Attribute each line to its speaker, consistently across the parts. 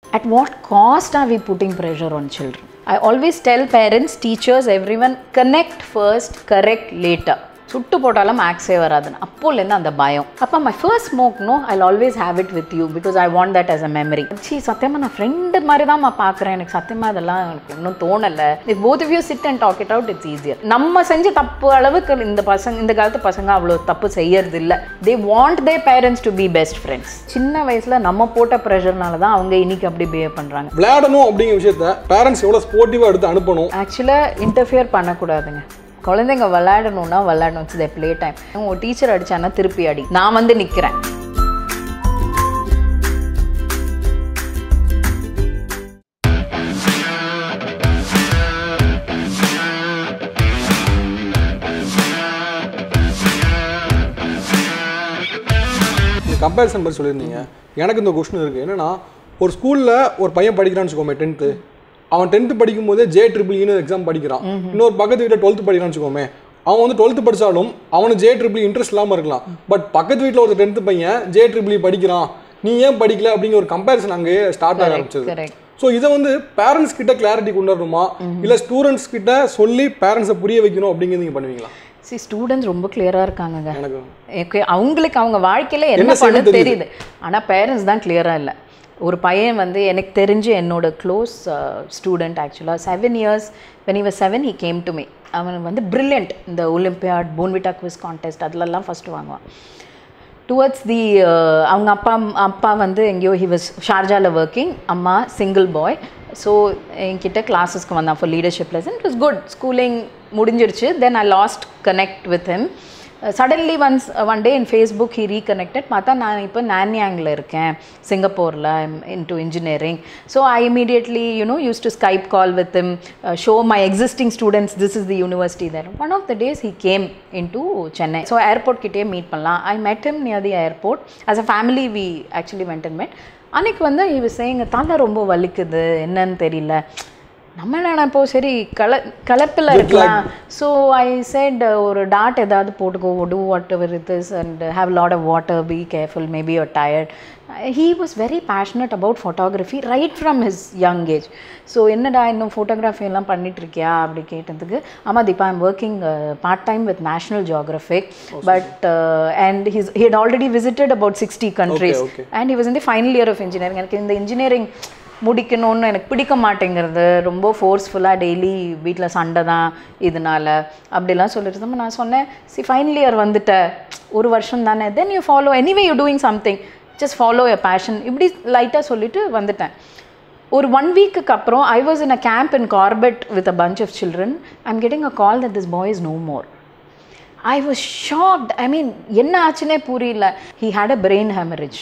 Speaker 1: At what cost are we putting pressure on children? I always tell parents, teachers, everyone connect first, correct later. சுட்டு போட்டாலும் மேக்ஸே வராதுன்னு அப்போலேருந்து அந்த பயம் அப்போ my first smoke no I always have it with you because I want that as a memory சி சத்தியமாக நான் ஃப்ரெண்டு மாதிரி தான் நான் பார்க்குறேன் எனக்கு சத்தியமாக இதெல்லாம் எனக்கு ஒன்றும் தோணலை if both of you sit and talk it out it's easier நம்ம செஞ்ச தப்பு அளவுக்கு இந்த பசங்க இந்த காலத்து பசங்க அவ்வளோ தப்பு செய்யறது இல்லை they want they parents to be best friends சின்ன வயசில் நம்ம போட்ட ப்ரெஷர்னால தான் அவங்க இன்னைக்கு அப்படி பிஹேவ் பண்ணுறாங்க
Speaker 2: விளையாடணும் அப்படிங்கிற விஷயத்த பேரண்ட்ஸ் எவ்வளோ ஸ்போர்ட்டிவாக எடுத்து அனுப்பணும்
Speaker 1: ஆக்சுவலாக இன்டர்ஃபியர் பண்ணக்கூடாதுங்க குழந்தைங்க விளையாடணும்னா விளையாடணும் இட்ஸ் த ப்ளே டைம் உங்கள் டீச்சர் அடிச்சானா திருப்பி அடி நான் வந்து நிற்கிறேன்
Speaker 2: இந்த கம்பேரிசன் பற்றி சொல்லியிருந்தீங்க எனக்கு இந்த கொஸ்டின் இருக்குது என்னன்னா ஒரு ஸ்கூலில் ஒரு பையன் படிக்கிறான்னு வச்சுக்கோமே டென்த்து அவன் டென்த்து படிக்கும் போதே ஜே ட்ரிபிள்னு எக்ஸாம் படிக்கிறான் இன்னொரு பக்கத்து வீட்டில் டுவெல்த்து படிக்கிறான்னு வச்சுக்கோமே அவன் வந்து டுவெல்த்து படித்தாலும் அவனுக்கு ஜே ட்ரிபிள் இன்ட்ரெஸ்ட் இல்லாமல் இருக்கலாம் பட் பக்கத்து வீட்டில் ஒரு டென்த்து பையன் ஜே ட்ரிபிள் படிக்கிறான் நீ ஏன் படிக்கல அப்படிங்கிற ஒரு கம்பேரிசன் அங்கேயே ஸ்டார்ட் ஆக ஆரம்பிச்சது
Speaker 1: கரெக்ட்
Speaker 2: ஸோ இதை வந்து பேரண்ட்ஸ் கிட்ட கிளாரிட்டி கொண்டு வரணுமா இல்லை ஸ்டூடெண்ட்ஸ் கிட்ட சொல்லி பேரண்ட்ஸை புரிய வைக்கணும் அப்படிங்கிறது நீங்கள் பண்ணுவீங்களா
Speaker 1: சி ஸ்டூடெண்ட்ஸ் ரொம்ப கிளியராக இருக்காங்கங்க
Speaker 2: எனக்கு
Speaker 1: ஓகே அவங்களுக்கு அவங்க வாழ்க்கையில் என்ன
Speaker 2: என்ன
Speaker 1: பண்ண
Speaker 2: செய்யணும்னு
Speaker 1: தெரியுது ஆனால் பேரண்ட்ஸ் தான் கிளியராக இல்லை ஒரு பையன் வந்து எனக்கு தெரிஞ்சு என்னோட க்ளோஸ் ஸ்டூடெண்ட் ஆக்சுவலாக செவன் இயர்ஸ் வென் இவர் seven he came to me அவன் வந்து பிரில்லியன்ட் இந்த ஒலிம்பியாட் போன்விட்டா குவிஸ் கான்டெஸ்ட் அதிலெல்லாம் ஃபஸ்ட்டு வாங்குவான் டுவர்ட்ஸ் தி அவங்க அப்பா அப்பா வந்து எங்கேயோ ஹி வாஸ் ஷார்ஜாவில் ஒர்க்கிங் அம்மா சிங்கிள் பாய் ஸோ என்கிட்ட கிளாஸஸ்க்கு வந்தான் for leadership lesson it was good schooling முடிஞ்சிருச்சு then I lost connect with him suddenly once one day in Facebook he reconnected பார்த்தா நான் இப்போ நான்யாங்கில் இருக்கேன் சிங்கப்பூரில் in to engineering so I immediately you know use to Skype call with him show my existing students this is the university there one of the days he came in to Chennai so airport கிட்டே meet பண்ணலாம் I met him near the airport as a family we actually went and met அன்னைக்கு வந்து he was saying தலை ரொம்ப வலிக்குது என்னன்னு தெரியல நம்ம நினைப்போ சரி கல கலப்பில் இருக்கலாம் ஸோ ஐ செட் ஒரு டாட் ஏதாவது போட்டுக்கோ do what ever it is and have lot of water be careful maybe your tired he was very passionate about photography right from his young age so என்னடா இன்னும் photography எல்லாம் பண்ணிட்டு இருக்கியா அப்படி கேட்டதுக்கு ஆமாம் Deepa I'm working part time with National Geographic but and his he had already visited about sixty countries
Speaker 2: okay.
Speaker 1: And he was in the final year of engineering எனக்கு இந்த இன்ஜினியரிங் முடிக்கணும்னு எனக்கு பிடிக்க மாட்டேங்கிறது ரொம்ப ஃபோர்ஸ்ஃபுல்லாக டெய்லி வீட்டில் சண்டை தான் இதனால அப்படிலாம் சொல்லிட்டு இருந்தோம் நான் சொன்னேன் சி ஃபைனல் இயர் வந்துட்ட ஒரு வருஷம் தானே then you follow anyway you doing something just follow a passion இப்படி லைட்டாக சொல்லிட்டு வந்துட்டேன் ஒரு ஒன் வீக்குக்கு அப்புறம் I was in a camp in Corbett with a bunch of children I'm getting a call that this boy is no more I was shocked I mean என்ன ஆச்சுன்னே புரியல he had a brain haemorrhage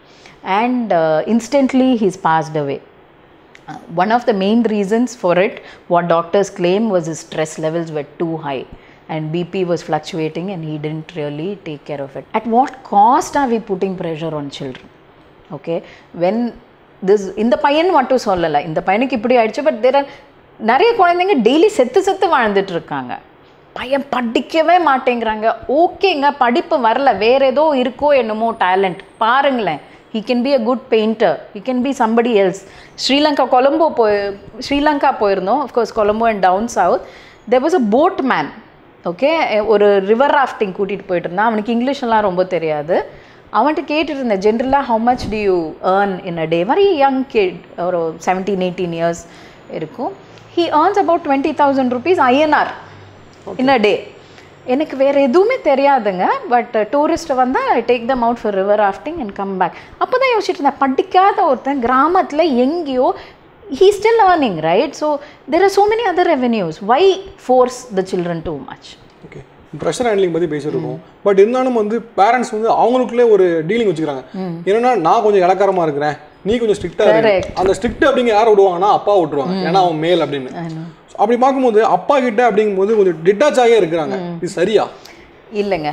Speaker 1: and uh, instantly he's passed away. Uh, one of the main reasons for it, what doctors claim, was his stress levels were too high and BP was fluctuating and he didn't really take care of it. At what cost are we putting pressure on children? Okay, when this இந்த பையன் மட்டும் சொல்லலை இந்த பையனுக்கு இப்படி ஆயிடுச்சு but தேர் நிறைய குழந்தைங்க டெய்லி செத்து செத்து வாழ்ந்துட்டு இருக்காங்க பையன் படிக்கவே மாட்டேங்கிறாங்க ஓகேங்க படிப்பு வரல வேற ஏதோ இருக்கோ என்னமோ டேலண்ட் பாருங்களேன் he can be a good painter he can be somebody else Sri Lanka Colombo போய் ஸ்ரீலங்கா போயிருந்தோம் of course Colombo and down south there was a boat man okay ஒரு ரிவர் ராஃப்டிங் கூட்டிகிட்டு போயிட்டு இருந்தான் அவனுக்கு இங்கிலீஷ்லாம் ரொம்ப தெரியாது அவன்கிட்ட கேட்டுட்டு இருந்தேன் ஜென்ரலாக how much do you earn in a day very young kid ஒரு செவன்டீன் எயிட்டீன் இயர்ஸ் இருக்கும் he earns about twenty thousand rupees INR in a day எனக்கு வேறு எதுவுமே தெரியாதுங்க பட் டூரிஸ்ட் வந்தால் I take them out for river rafting and come back அப்போ தான் யோசிச்சுட்டு இருந்தேன் படிக்காத ஒருத்தன் கிராமத்தில் எங்கேயோ he still learning right so there are so many other revenues why force the children two much
Speaker 2: okay pressure handling பற்றி பேசியிருக்கோம் பட் இருந்தாலும் வந்து பேரண்ட்ஸ் வந்து அவங்களுக்குள்ளே ஒரு டீலிங் வச்சுக்கிறாங்க என்னன்னா நான் கொஞ்சம் இலக்காரமா இருக்கிறேன் நீ கொஞ்சம் ஸ்ட்ரிக்டா இருக்கு
Speaker 1: Correct.
Speaker 2: அந்த ஸ்ட்ரிக்ட் அப்படிங்க யார் விடுவாங்கன்னா அப்பா விட்டுருவாங்க ஏன்னா அவன் மேல் அப்படின்னு So, அப்படி பார்க்கும்போது அப்பா கிட்ட அப்படிங்கும்போது கொஞ்சம் டிட்டாச் ஆகியே இருக்கிறாங்க இது சரியா
Speaker 1: இல்லைங்க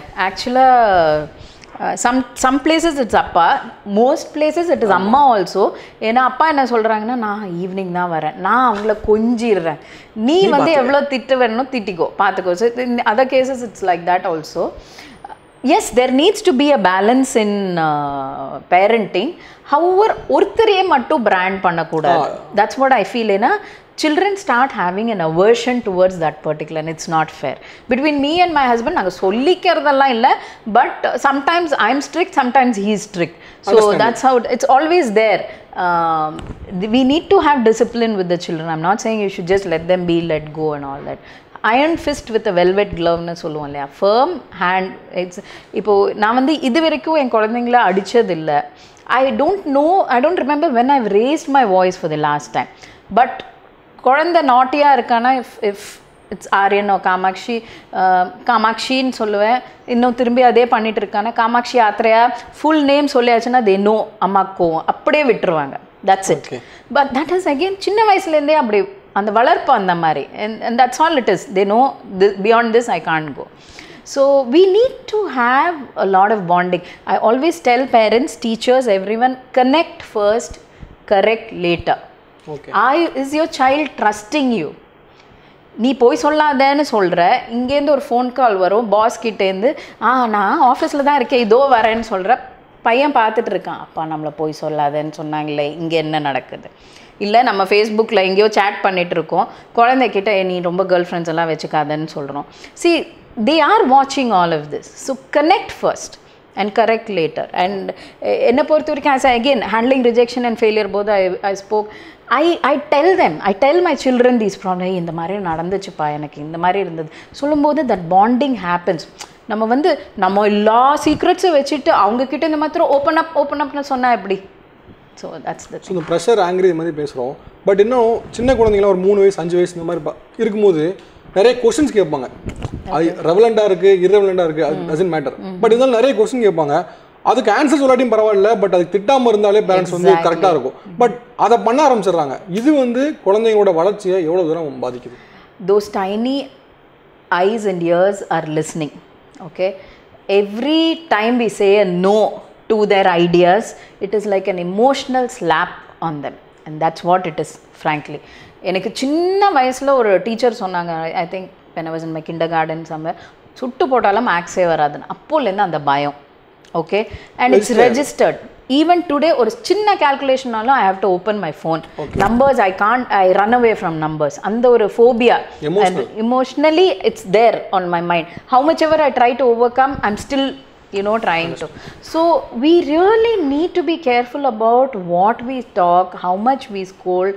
Speaker 1: ஆக்சுவலாக சம் சம் பிளேசஸ் இட்ஸ் அப்பா மோஸ்ட் பிளேசஸ் இட் இஸ் அம்மா ஆல்சோ ஏன்னா அப்பா என்ன சொல்கிறாங்கன்னா நான் ஈவினிங் தான் வரேன் நான் அவங்கள கொஞ்சிடுறேன் நீ வந்து எவ்வளோ திட்டு வேணுமோ திட்டிக்கோ பார்த்துக்கோ so other cases it's like that also yes there needs to be a balance in parenting hour ஒருத்தரையே மட்டும் பிராண்ட் பண்ணக்கூடாது தட்ஸ் வாட் ஐ ஃபீல் ஏன்னா children start having an aversion towards that particular and it's not fair between me and my husband நாங்கள் சொல்லிக்கிறதெல்லாம் இல்லை but sometimes I am strict sometimes he strict so that's how it- it's always there um, th- we need to have discipline with the children i'm not saying you should just let them be let go and all that iron fist with a velvet gloveனு சொல்லுவோம் இல்லையா firm hand it's இப்போ நான் வந்து இது வரைக்கும் என் குழந்தைங்கள அடிச்சது இல்லை I don't know I don't remember when I raised my voice for the last time but குழந்தை நாட்டியாக இருக்கானா if if it's Aryan oh Kamakshi ah, காமாட்சின்னு சொல்லுவேன் இன்னும் திரும்பி அதே பண்ணிட்டு இருக்கானா காமாட்சி யாத்திரையா ஃபுல் நேம் சொல்லியாச்சுன்னா தே நோ அம்மாக்கு கோவம் அப்படியே விட்டுருவாங்க that's it but that is again சின்ன வயசுலேருந்தே அப்படி அந்த வளர்ப்பு அந்த மாதிரி and that's all it is they know beyond this I can go So we need to have a lot of bonding. I always tell parents, teachers, everyone, connect first, correct later.
Speaker 2: Okay
Speaker 1: I is your child trusting you? நீ போய் சொல்லாதேன்னு சொல்கிற இங்கேருந்து ஒரு phone call வரும் pass கிட்டேருந்து ஆ நான் ஆஃபீஸில் தான் இருக்கேன் இதோ வரேன்னு சொல்கிற பையன் பார்த்துட்டு இருக்கான் அப்பா நம்மளை போய் சொல்லாதேன்னு சொன்னாங்களே இங்கே என்ன நடக்குது இல்லை நம்ம ஃபேஸ்புக்கில் எங்கேயோ சேட் பண்ணிட்டு இருக்கோம் குழந்தைகிட்ட "ஏய், நீ ரொம்ப கேர்ள் ஃப்ரெண்ட்ஸ் எல்லாம் வச்சுக்காதன்னு சொல்கிறோம் சி தே ஆர் வாட்சிங் all of this so connect first and correct later and என்னை பொறுத்த வரைக்கும் as again handling rejection and failure போது I I spoke I I tell them I tell my children these problem இந்த மாதிரி நடந்துச்சுப்பா எனக்கு இந்த மாதிரி இருந்தது சொல்லும்போது தட் பாண்டிங் ஹேப்பன்ஸ் நம்ம வந்து நம்ம எல்லா சீக்ரெட்ஸும் வச்சுட்டு அவங்க கிட்ட இந்த மாத்திரம் ஓப்பன் அப் ஓப்பன் அப்னு சொன்னா எப்படி ஸோ தட்ஸ் த
Speaker 2: ஸோ இந்த ப்ரெஷர் ஆங்கிரி இது மாதிரி பேசுகிறோம் பட் இன்னும் சின்ன குழந்தைங்களாம் ஒரு மூணு வயசு அஞ்சு வயசு இந்த மாதிரி ப- இருக்கும்போது நிறைய கொஸ்டின்ஸ் கேட்பாங்க அது ரெவலண்டாக இருக்குது இரவலண்டாக இருக்குது அது டசன்ட் மேட்டர் பட் இருந்தாலும் நிறைய கொஸ்டின் கேட்பாங்க அதுக்கு ஆன்சர் சொல்லாட்டியும் பரவாயில்ல பட் அது திட்டாமல் இருந்தாலே பேரண்ட்ஸ் வந்து கரெக்டாக இருக்கும் பட் அதை பண்ண ஆரம்பிச்சிடுறாங்க இது வந்து குழந்தைங்களோட வளர்ச்சியை எவ்வளோ தூரம் பாதிக்குது
Speaker 1: those tiny eyes and ears are listening okay every time we say a no to their ideas it is like an emotional slap on them and that's what it is frankly எனக்கு சின்ன வயசில் ஒரு teacher சொன்னாங்க I think when I was in my kindergarten somewhere சுட்டு போட்டாலும் மேக்ஸே வராதுன்னு அப்போலேருந்து அந்த பயம் okay and it's registered even today ஒரு சின்ன கேல்குலேஷனாலும் I have to open my phone numbers I can I run away from numbers அந்த ஒரு phobia
Speaker 2: Emotional.
Speaker 1: emotionally it's there on my mind how much ever i try to overcome i'm still you know trying to so we really need to be careful about what we talk how much we scold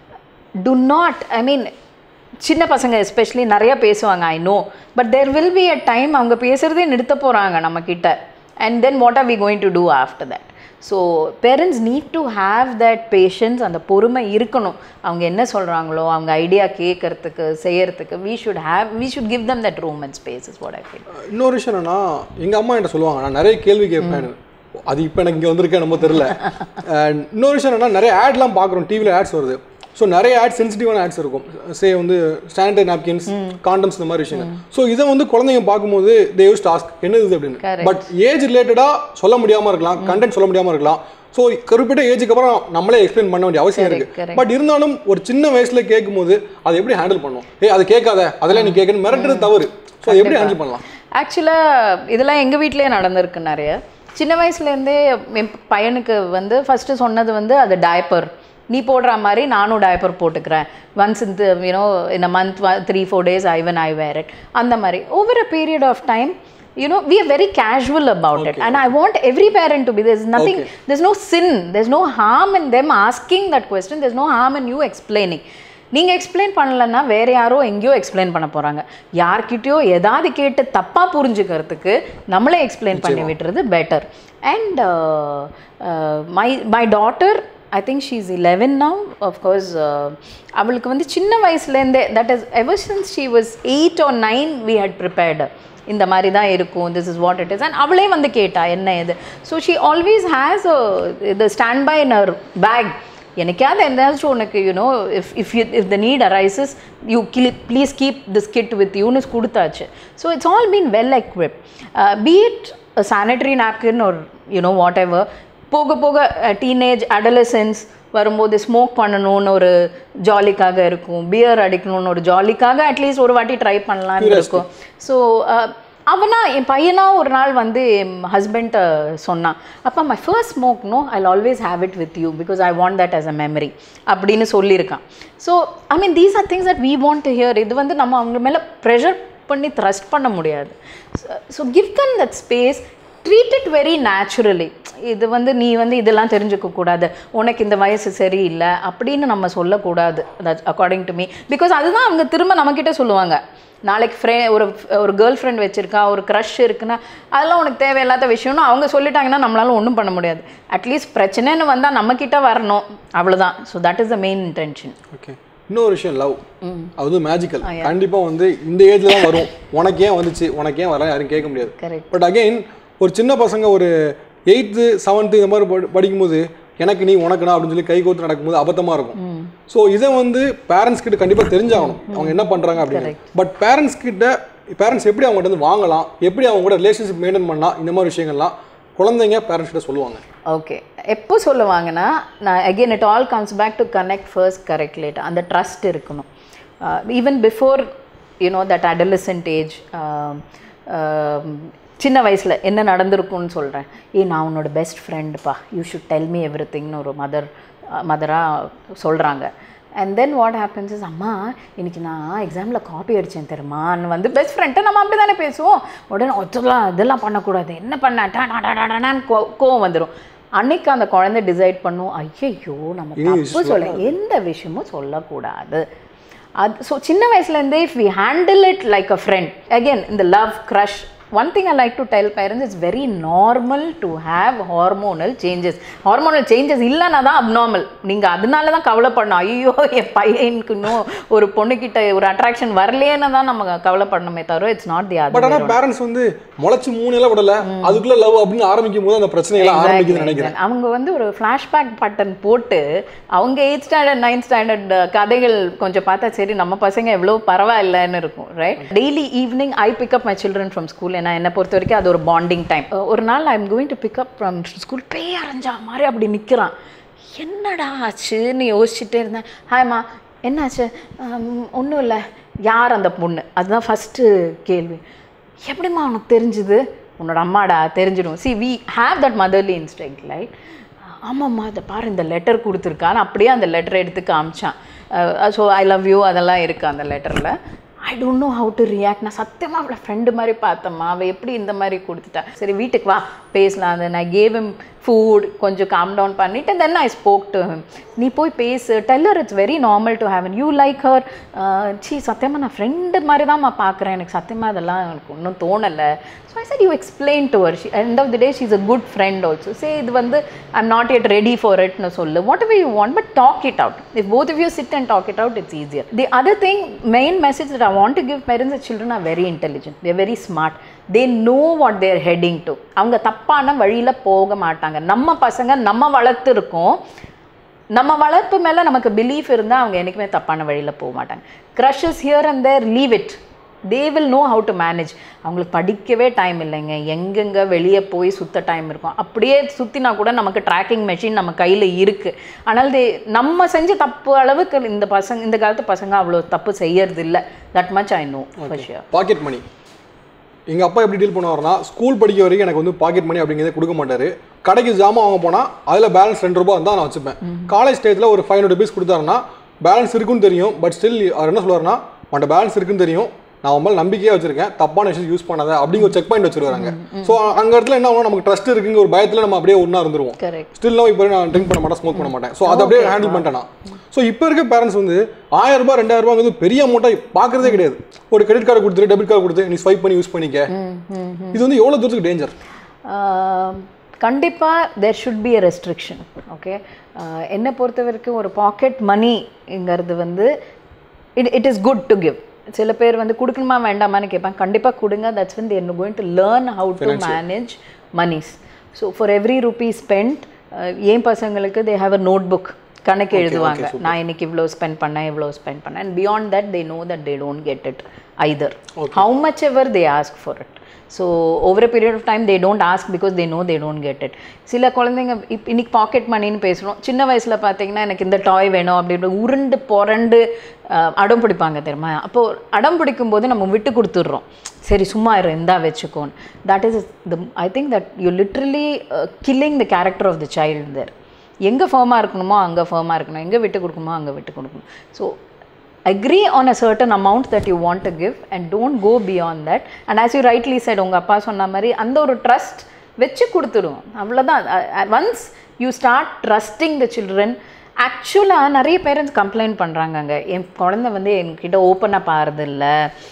Speaker 1: do not i mean சின்ன பசங்க especially நிறைய பேசுவாங்க I know but there will be a time அவங்க பேசுகிறதே நிறுத்த போகிறாங்க நம்மக்கிட்ட and then what are we going to do after that so parents need to have that patience அந்த பொறுமை இருக்கணும் அவங்க என்ன சொல்கிறாங்களோ அவங்க ஐடியா கேட்கறதுக்கு செய்யறதுக்கு we should have we should give them that room and space is what I feel
Speaker 2: இன்னொரு விஷயம் என்னன்னா எங்கள் அம்மா என்கிட்ட சொல்லுவாங்க நான் நிறைய கேள்வி கேட்பேன் அது இப்போ எனக்கு இங்கே வந்திருக்கேன் நம்ம தெரில And இன்னொரு விஷயம் என்னன்னா நிறைய ஆட்லாம் பார்க்குறோம் டிவியில் ஆட்ஸ் வருது ஸோ நிறைய ஆட் சென்சிட்டிவான ஆட்ஸ் இருக்கும் சே வந்து ஸ்டாண்டர்ட் நாப்கின்ஸ் காண்டம்ஸ் இந்த மாதிரி விஷயங்கள் ஸோ இதை வந்து குழந்தைங்க பார்க்கும்போது தே யூஸ் டாஸ்க் என்னது இது அப்படின்னு
Speaker 1: Correct.
Speaker 2: பட் ஏஜ் ரிலேட்டடாக சொல்ல முடியாமல் இருக்கலாம் கண்டென்ட் சொல்ல முடியாமல் இருக்கலாம் ஸோ குறிப்பிட்ட ஏஜுக்கு அப்புறம் நம்மளே எக்ஸ்பிளைன் பண்ண வேண்டிய அவசியம்
Speaker 1: Correct,
Speaker 2: இருக்கு
Speaker 1: correct.
Speaker 2: பட் இருந்தாலும் ஒரு சின்ன வயசுல கேட்கும்போது அதை எப்படி ஹேண்டில் பண்ணும் ஏய் அதை கேட்காத அதெல்லாம் நீ கேட்கணும் மிரட்டுறது தவறு ஸோ அதை எப்படி ஹேண்டில் பண்ணலாம்
Speaker 1: ஆக்சுவலாக இதெல்லாம் எங்கள் வீட்டிலே நடந்திருக்கு நிறைய சின்ன வயசுலேருந்தே என் பையனுக்கு வந்து ஃபஸ்ட்டு சொன்னது வந்து அது டயப்பர் நீ போடுற மாதிரி நானும் டயப்பர் போட்டுக்கிறேன் ஒன்ஸ் இந்த யூனோ இந்த month three four days I when I wear it அந்த மாதிரி over a period of time you know we are very casual about it and i want every parent to be there's nothing there's no sin there's no harm in them asking that question there's no harm in you explaining நீங்க explain பண்ணலன்னா வேற யாரோ எங்கேயோ explain பண்ண போறாங்க யார்கிட்டயோ ஏதாவது கேட்டு தப்பா புரிஞ்சுக்கிறதுக்கு நம்மளே எக்ஸ்பிளைன் பண்ணி விட்டுறது better and my my daughter I think she is eleven now of course அவளுக்கு வந்து சின்ன வயசுலேருந்தே that is ever since she was eight or nine we had prepared இந்த மாதிரி தான் இருக்கும் this is what it is and அவளே வந்து கேட்டா என்ன இது ஸோ ஷீ ஆல்வேஸ் ஹேஸ் இது stand by in our bag எனக்காவது எந்தாச்சும் உனக்கு you know if if you if the need arises you கிளி please keep this kit with யூன்னு கொடுத்தாச்சு so it's all been well equipped sanitary napkin ஒரு you know what ever போக போக teenage adolescence வரும்போது ஸ்மோக் பண்ணணும்னு ஒரு ஜாலிக்காக இருக்கும் பியர் அடிக்கணும்னு ஒரு ஜாலிக்காக அட்லீஸ்ட் ஒரு வாட்டி ட்ரை பண்ணலான்னு இருக்கும் ஸோ அவனா என் பையனா ஒரு நாள் வந்து என் ஹஸ்பண்ட் சொன்னான் அப்பா my first smoke no I always have it with you because I want that as a memory அப்படின்னு சொல்லியிருக்கான் so I mean these are things that we want to hear இது வந்து நம்ம அவங்க மேலே ப்ரெஷர் பண்ணி த்ரஸ்ட் பண்ண முடியாது so give them that space treat it very naturally இது வந்து நீ வந்து இதெல்லாம் தெரிஞ்சுக்க கூடாது உனக்கு இந்த வயசு சரியில்லை அப்படின்னு நம்ம சொல்லக்கூடாது that according to me because அதுதான் அவங்க திரும்ப நம்மக்கிட்ட சொல்லுவாங்க நாளைக்கு ஃப்ரெ ஒரு ஒரு கேர்ள் ஃப்ரெண்ட் வச்சுருக்கா ஒரு க்ரஷ் இருக்குன்னா அதெல்லாம் உனக்கு தேவையில்லாத விஷயம்னு அவங்க சொல்லிட்டாங்கன்னா நம்மளால ஒன்றும் பண்ண முடியாது அட்லீஸ்ட் பிரச்சனைன்னு வந்தால் நம்மக்கிட்ட வரணும் அவ்வளோதான் so that is the main intention
Speaker 2: okay இன்னொரு விஷயம் லவ் அது வந்து மேஜிக்கல் கண்டிப்பா வந்து இந்த ஏஜ்ல தான் வரும் உனக்கு ஏன் வந்துச்சு உனக்கு ஏன் வரல யாரும் கேட்க முடியாது
Speaker 1: கரெக்ட்
Speaker 2: பட் அகைன் ஒரு சின்ன பசங்க ஒரு எயித்து செவன்த்து இந்த மாதிரி படி- படிக்கும்போது எனக்கு நீ உனக்கு நான் அப்படின்னு சொல்லி கை கோத்து நடக்கும்போது அபத்தமா இருக்கும் ஸோ இதை வந்து பேரண்ட்ஸ் கிட்ட கண்டிப்பா தெரிஞ்சாகணும் அவங்க என்ன பண்றாங்க அப்படின்னு பட் பேரண்ட்ஸ் கிட்ட பேரண்ட்ஸ் எப்படி அவங்ககிட்ட வந்து வாங்கலாம் எப்படி அவங்க கூட ரிலேஷன்ஷிப் மெயின்டைன் பண்ணா இந்த மாதிரி விஷயங்கள்லாம் குழந்தைங்க பேரண்ட்ஸ் கிட்ட சொல்லுவாங்க
Speaker 1: ஓகே எப்போ சொல்லுவாங்கன்னா நான் again it all comes back to connect first correct late அந்த ட்ரஸ்ட் இருக்கணும் even before you know that adolescent age சின்ன வயசில் என்ன நடந்திருக்கும்னு சொல்கிறேன் ஏ நான் உன்னோட பெஸ்ட் ஃப்ரெண்டுப்பா you should tell me every திங்னு ஒரு மதர் மதராக சொல்கிறாங்க and then what happens is அம்மா இன்னைக்கு நான் எக்ஸாமில் காப்பி அடித்தேன் தெரியுமான்னு வந்து பெஸ்ட் ஃப்ரெண்ட்டை நம்ம அப்படி தானே பேசுவோம் உடனே அதெல்லாம் இதெல்லாம் பண்ணக்கூடாது என்ன பண்ண டா டா, டா, டா, டான்னு கோ- கோவம் வந்துடும் அன்னைக்கு அந்த குழந்தை டிசைட் பண்ணும் ஐயையோ நம்ம தப்பு சொல்ல எந்த விஷயமும் சொல்லக்கூடாது அது ஸோ சின்ன வயசுலேருந்தே if we handle it like a friend again இந்த love crush one thing I like to tell parents it's very normal to have hormonal changes hormonal changes இல்லைன்னா தான் அப்நார்மல் நீங்கள் அதனால தான் கவலைப்படணும் ஐயோ என் பையனுக்கு இன்னும் ஒரு பொண்ணுக்கிட்ட ஒரு அட்ராக்ஷன் வரலையேன்னு தான் நம்ம கவலைப்படணுமே தவிர it's not the
Speaker 2: but
Speaker 1: other
Speaker 2: ஆனா பேரண்ட்ஸ் வந்து முளைச்சு மூணு எல்லாம் விடல அதுக்குள்ள லவ் அப்படின்னு ஆரம்பிக்கும் போது அந்த பிரச்சனைகள் ஆரம்பிக்குதுன்னு நினைக்கிறேன்
Speaker 1: அவங்க வந்து ஒரு ஃப்ளாஷ்பேக் பட்டன் போட்டு அவங்க எயிட் ஸ்டாண்டர்ட் நைன்த் ஸ்டாண்டர்ட் கதைகள் கொஞ்சம் பார்த்தா சரி நம்ம பசங்க எவ்வளோ பரவாயில்லைன்னு இருக்கும் right daily evening I pick up my children from school ஏன்னா என்னை பொறுத்த வரைக்கும் அது ஒரு பாண்டிங் டைம் ஒரு நாள் I am going to pick up from school பேய் அரைஞ்சா மாதிரி அப்படி நிற்கிறான் என்னடா ஆச்சுன்னு யோசிச்சுட்டே இருந்தேன் ஹாய்மா என்னாச்சு ஒன்றும் இல்லை யார் அந்த பொண்ணு அதுதான் ஃபஸ்ட்டு கேள்வி எப்படிம்மா உனக்கு தெரிஞ்சுது உன்னோட அம்மாடா தெரிஞ்சிடும் see we have that motherly instinct right ஆமாம்மா அதை பாரு இந்த லெட்டர் கொடுத்துருக்கான்னு அப்படியே அந்த லெட்டரை எடுத்து காமிச்சான் ஸோ ஐ லவ் யூ அதெல்லாம் இருக்குது அந்த லெட்டரில் I don't know how to react நான் சத்தியமாக அவளை ஃப்ரெண்டு மாதிரி பார்த்தம்மா அவள் எப்படி இந்த மாதிரி கொடுத்துட்டா சரி வீட்டுக்கு வா பேசலாம் then I gave him food கொஞ்சம் காம் டவுன் பண்ணிவிட்டு then I spoke to him நீ போய் பேசு tell her it's very normal to have you like her see சத்தியமாக நான் ஃப்ரெண்டு மாதிரி தான் நான் பார்க்குறேன் எனக்கு சத்தியமாக அதெல்லாம் எனக்கு ஒன்றும் தோணலை so I said you explain to her end of the day she is a good friend also say இது வந்து I am not yet ready for இட்னு சொல்லு whatever you want but talk it out if both of you sit and talk it out it's easier the other thing main message that I want to give parents that children are very intelligent they're very smart they know what they're heading to அவங்க தப்பான வழியில் போக மாட்டாங்க நம்ம பசங்க நம்ம வளர்த்துருக்கோம் நம்ம வளர்ப்பு மேலே நமக்கு பிலீஃப் இருந்தால் அவங்க என்றைக்குமே தப்பான வழியில் போக மாட்டாங்க crushes here and there leave it they will know how to manage அவங்களுக்கு படிக்கவே டைம் இல்லைங்க எங்கெங்கே வெளியே போய் சுத்த டைம் இருக்கும் அப்படியே சுற்றினா கூட நமக்கு ட்ராக்கிங் மெஷின் நம்ம கையில் இருக்குது ஆனால் தே நம்ம செஞ்ச தப்பு அளவுக்கு இந்த பசங்க இந்த காலத்து பசங்க அவ்வளோ தப்பு செய்யறது இல்லை that much I know for sure
Speaker 2: pocket money எங்க அப்பா எப்படி டீல் பண்ணுவாருன்னா ஸ்கூல் படிக்க வரைக்கும் எனக்கு வந்து பாக்கெட் மணி அப்படிங்கிறத கொடுக்க மாட்டாரு கடைக்கு ஜாமான் வாங்க போனா அதுல பேலன்ஸ் ரெண்டு ரூபாய் இருந்தால் நான் வச்சுப்பேன் காலேஜ் ஸ்டேஜ்ல ஒரு ஃபைவ் ஹண்ட்ரட் ருபீஸ் கொடுத்தாருன்னா பேலன்ஸ் இருக்குன்னு தெரியும் பட் ஸ்டில் அவர் என்ன சொல்லுவாருன்னா உன்ட்ட பேலன்ஸ் இருக்குன்னு தெரியும் நான் உன் மேல நம்பிக்கையா வச்சிருக்கேன் தப்பான விஷயம் யூஸ் பண்ணாத அப்படிங்கிற ஒரு செக் பாயிண்ட் வச்சிருவாங்க ஸோ அங்க இடத்துல என்ன ஆகும் நமக்கு ட்ரஸ்ட் இருக்குங்க ஒரு பயத்துல நம்ம அப்படியே ஒன்றா இருந்துருவோம்
Speaker 1: கரெக்ட்
Speaker 2: ஸ்டில் இப்போ நான் ட்ரிங்க் பண்ண மாட்டேன் ஸ்மோக் பண்ண மாட்டேன் ஸோ அதை அப்படியே ஹேண்டில் பண்ணிட்டேன் நான் ஸோ இப்போ இருக்க பேரண்ட்ஸ் வந்து ஆயிரம் ரூபாய் ரெண்டாயிரம் ரூபாய் வந்து பெரிய அமௌண்ட்டாக பார்க்கறதே கிடையாது ஒரு கிரெடிட் கார்டு கொடுத்துட்டு டெபிட் கார்டு கொடுத்து நீ ஸ்வைப் பண்ணி யூஸ் பண்ணிக்க இது வந்து எவ்வளோ தூரத்துக்கு டேஞ்சர்
Speaker 1: கண்டிப்பாக there should be a restriction okay என்னை பொறுத்த வரைக்கும் ஒரு பாக்கெட் மணிங்கிறது வந்து it it is good to give சில பேர் வந்து கொடுக்கணுமா வேண்டாமான்னு கேட்பாங்க கண்டிப்பாக கொடுங்க that's when they are going to learn how to manage monies so for every rupee spend என் பசங்களுக்கு they have a notebook கணக்கு எழுதுவாங்க நான் இன்னைக்கு இவ்வளோ ஸ்பெண்ட் பண்ணேன் இவ்வளோ ஸ்பெண்ட் பண்ணேன் and beyond that they know that they don't get it either how much ever they ask for it so over period of time they don't ask because they know they don't get it சில குழந்தைங்க இப் இன்னைக்கு packet மணின்னு பேசுகிறோம் சின்ன வயசில் பார்த்தீங்கன்னா எனக்கு இந்த டாய் வேணும் அப்படி உருண்டு புரண்டு அஹ், அடம் பிடிப்பாங்க தெரியுமா அப்போது அடம் பிடிக்கும் போது நம்ம விட்டு கொடுத்துட்றோம் சரி சும்மா இரு இந்தா வச்சுக்கோன்னு that is the I think that you literally killing the character of the child there எங்கே ஃபேமாக இருக்கணுமோ அங்கே ஃபேமாக இருக்கணும் எங்கே விட்டு கொடுக்கணுமோ அங்கே விட்டு கொடுக்கணும் so agree on a certain amount that you want to give and don't go beyond that and as you rightly said உங்கள் அப்பா சொன்ன மாதிரி அந்த ஒரு ட்ரஸ்ட் வச்சு கொடுத்துடும் அவ்வளோதான் once you start trusting the children ஆக்சுவலாக நிறைய பேரண்ட்ஸ் கம்ப்ளைண்ட் பண்ணுறாங்கங்க என் குழந்தை வந்து என்கிட்ட ஓப்பனாக பாருதில்ல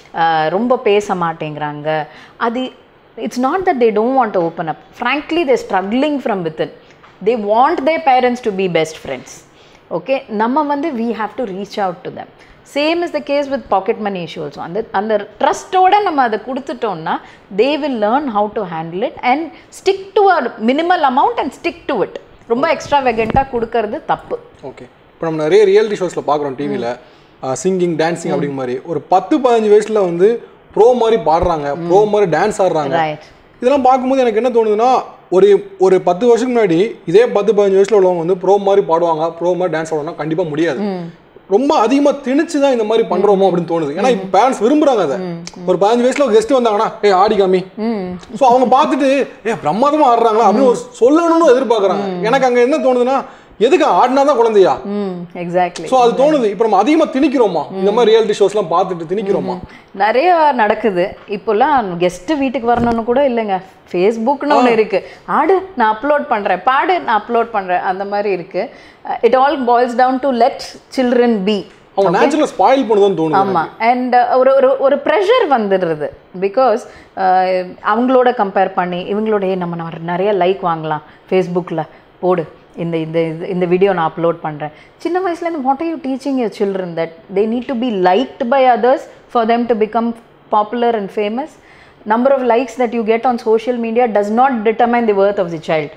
Speaker 1: ரொம்ப பேச மாட்டேங்கிறாங்க அது it's not that they don't want to open up frankly they struggling from within they want they parents to be best friends okay நம்ம வந்து we have to reach out to them same is the case with pocket money issue also அந்த அந்த ட்ரஸ்ட்டோட நம்ம அதை கொடுத்துட்டோம்னா they will learn how to handle it and stick to a minimal amount and stick to it ரொம்ப extra வெகண்ட்டாக கொடுக்கறது தப்பு
Speaker 2: okay இப்போ நம்ம நிறைய ரியாலிட்டி ஷோஸில் பார்க்குறோம் டிவியில் சிங்கிங் டான்சிங் அப்படிங்கிற மாதிரி ஒரு பத்து பதினஞ்சு வயசில் வந்து ப்ரோ மாதிரி பாடுறாங்க ப்ரோ மாதிரி டான்ஸ் ஆடுறாங்க
Speaker 1: ரைட்
Speaker 2: இதெல்லாம் பார்க்கும்போது எனக்கு என்ன தோணுதுன்னா ஒரு ஒரு பத்து வருஷத்துக்கு முன்னாடி இதே பத்து பதினஞ்சு வயசுல உள்ளவங்க வந்து ப்ரோ மாதிரி பாடுவாங்க ப்ரோ மாதிரி டான்ஸ் ஆடுவாங்க கண்டிப்பாக முடியாது ரொம்ப அதிகமாக திணிச்சு தான் இந்த மாதிரி பண்றோமோ அப்படின்னு தோணுது ஏன்னா இப்போ பேரண்ட்ஸ் விரும்புறாங்க அதை ஒரு பதினஞ்சு வயசுல ஒரு கெஸ்ட் வந்தாங்கன்னா ஏ ஆடி காமி ஸோ அவங்க பார்த்துட்டு ஏ பிரமாதமா ஆடுறாங்களா அப்படின்னு ஒரு சொல்லணும்னு எதிர்பார்க்குறாங்க எனக்கு அங்கே என்ன தோணுதுன்னா எதுக்கு ஆடினா தான் குழந்தையா
Speaker 1: ம் எக்ஸாக்ட்லி
Speaker 2: ஸோ அது தோணுது இப்போ நம்ம அதிகமாக திணிக்கிறோமா இந்த மாதிரி ரியாலிட்டி ஷோஸ்லாம் பார்த்துட்டு திணிக்கிறோமா
Speaker 1: நிறைய நடக்குது இப்போல்லாம் கெஸ்ட்டு வீட்டுக்கு வரணும்னு கூட இல்லைங்க ஃபேஸ்புக்னு ஒன்று இருக்கு ஆடு நான் அப்லோட் பண்ணுறேன் பாடு நான் அப்லோட் பண்ணுறேன் அந்த மாதிரி இருக்கு it all boils down to let children be
Speaker 2: அவங்க நேச்சுரலாக ஸ்பாயில் பண்ணுதுன்னு தோணுது
Speaker 1: ஆமாம் அண்ட் ஒரு ஒரு ஒரு ப்ரெஷர் வந்துடுறது பிகாஸ் அவங்களோட கம்பேர் பண்ணி இவங்களோட "ஏய், நம்ம நற- நிறைய லைக் வாங்கலாம் ஃபேஸ்புக்கில் போடு இந்த இந்த இது- இந்த வீடியோ நான் அப்லோட் பண்ணுறேன் சின்ன வயசுலேருந்து what are you teaching your children that they need to be liked by others for them to become popular and famous number of likes that you get on social media does not determine the worth of the child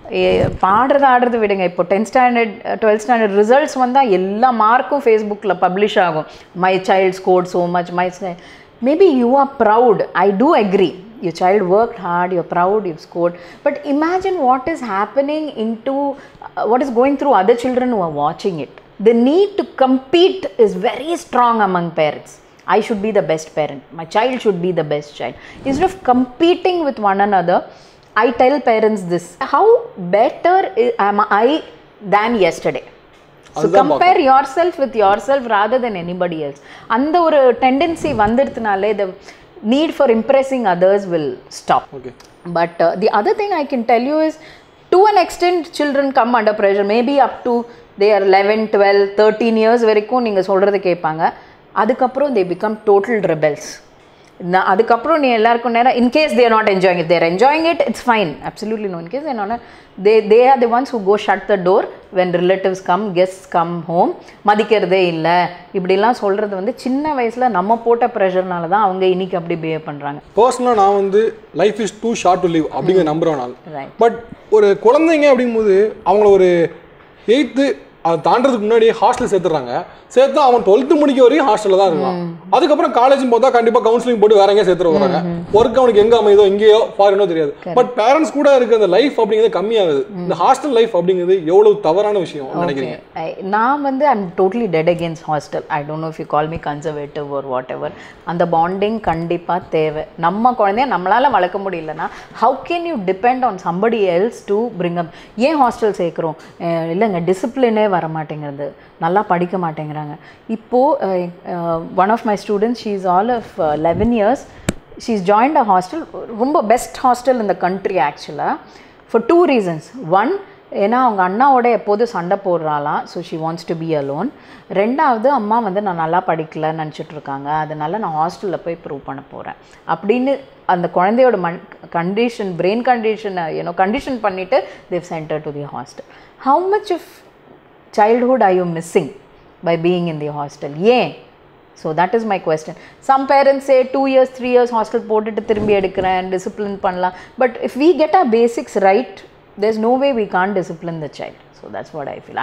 Speaker 1: பாடுறது ஆடுறது விடுங்க இப்போ tenth standard twelfth standard results வந்தால் எல்லா மார்க்கும் ஃபேஸ்புக்கில் publish ஆகும் my child scored so much my maybe you are proud I do agri your child worked hard you're proud you've scored but imagine what is happening into uh, what is going through other children who are watching it the need to compete is very strong among parents i should be the best parent my child should be the best child instead of competing with one another i tell parents this how better i- am i than yesterday so compare yourself with yourself rather than anybody else அந்த ஒரு tendency வந்துடுதுனாலே the need for impressing others will stop
Speaker 2: okay
Speaker 1: but uh, the other thing I can tell you is to an extent children come under pressure maybe up to they are 11 12 13 years வரைக்கும் நீங்கள் சொல்கிறது கேட்பாங்க அதுக்கப்புறம் they become total rebels நான் அதுக்கப்புறம் நீ எல்லாருக்கும் நேரம் in case they're not enjoying it they're enjoying it it's fine absolutely no in case என்னோட they they are the ones who go shut the door when relatives come guest come home மதிக்கிறதே இல்லை இப்படிலாம் சொல்கிறது வந்து சின்ன வயசில் நம்ம போட்ட ப்ரெஷர்னால தான் அவங்க இன்னைக்கு அப்படி பிஹேவ் பண்ணுறாங்க
Speaker 2: பர்சனலாக நான் வந்து life is too short to live அப்படிங்கிற நம்புறேன் நான்
Speaker 1: Right.
Speaker 2: பட் ஒரு குழந்தைங்க அப்படிங்கும்போது அவங்கள ஒரு எயித்து அதை தாண்டதுக்கு முன்னாடி ஹாஸ்டல் சேர்த்துறாங்க சேர்த்தா அவன் டுவெல்த்து முடிக்க வரையும் ஹாஸ்டலில் தான் இருக்கான் அதுக்கப்புறம் காலேஜ் பார்த்தா கண்டிப்பாக கவுன்சிலிங் போட்டு வேற எங்கேயும் சேர்த்து வராங்க ஒர்க் அவனுக்கு எங்கே அமையுதோ எங்கேயோ ஃபாரினோ தெரியாது பட் பேரண்ட்ஸ் கூட இருக்க அந்த லைஃப் அப்படிங்கிறது கம்மியாகுது இந்த ஹாஸ்டல் லைஃப் அப்படிங்கிறது எவ்வளவு தவறான விஷயம் நினைக்கிறீங்க
Speaker 1: I- நான் வந்து I'm totally dead against hostel I don't know if you call me conservative ஒரு வாட் எவர் அந்த பாண்டிங் கண்டிப்பாக தேவை நம்ம குழந்தைய நம்மளால் வளர்க்க முடியலன்னா how can you depend on somebody else to bring up ஏன் ஹாஸ்டல் சேர்க்குறோம் அஹ் இல்லைங்க டிசிப்ளினே வர மாட்டேங்கிறது நல்லா படிக்க மாட்டேங்கிறாங்க இப்போது one of my students she is all of eleven years she is joined a hostel ரொம்ப பெஸ்ட் ஹாஸ்டல் இந்த கண்ட்ரி ஆக்சுவலாக ஃபார் டூ ரீசன்ஸ் ஒன் ஏன்னா அவங்க அண்ணாவோட எப்போதும் சண்டை போடுறாளாம் so she wants to be alone ரெண்டாவது அம்மா வந்து நான் நல்லா படிக்கல நினச்சிட்டு இருக்காங்க அதனால நான் ஹாஸ்டலில் போய் ப்ரூவ் பண்ண போகிறேன் அப்படின்னு அந்த குழந்தையோட மண் கண்டிஷன் பிரெயின் கண்டிஷனை யூனோ கண்டிஷன் பண்ணிவிட்டு they send her to the hostel how much of childhood are you missing by being in the hostel ஏன் so that is my question some parents say two years three years hostel போட்டுட்டு திரும்பி எடுக்கிறேன் discipline பண்ணலாம் but if we get a basics right there is no way we can discipline the child so that's what I feel I'm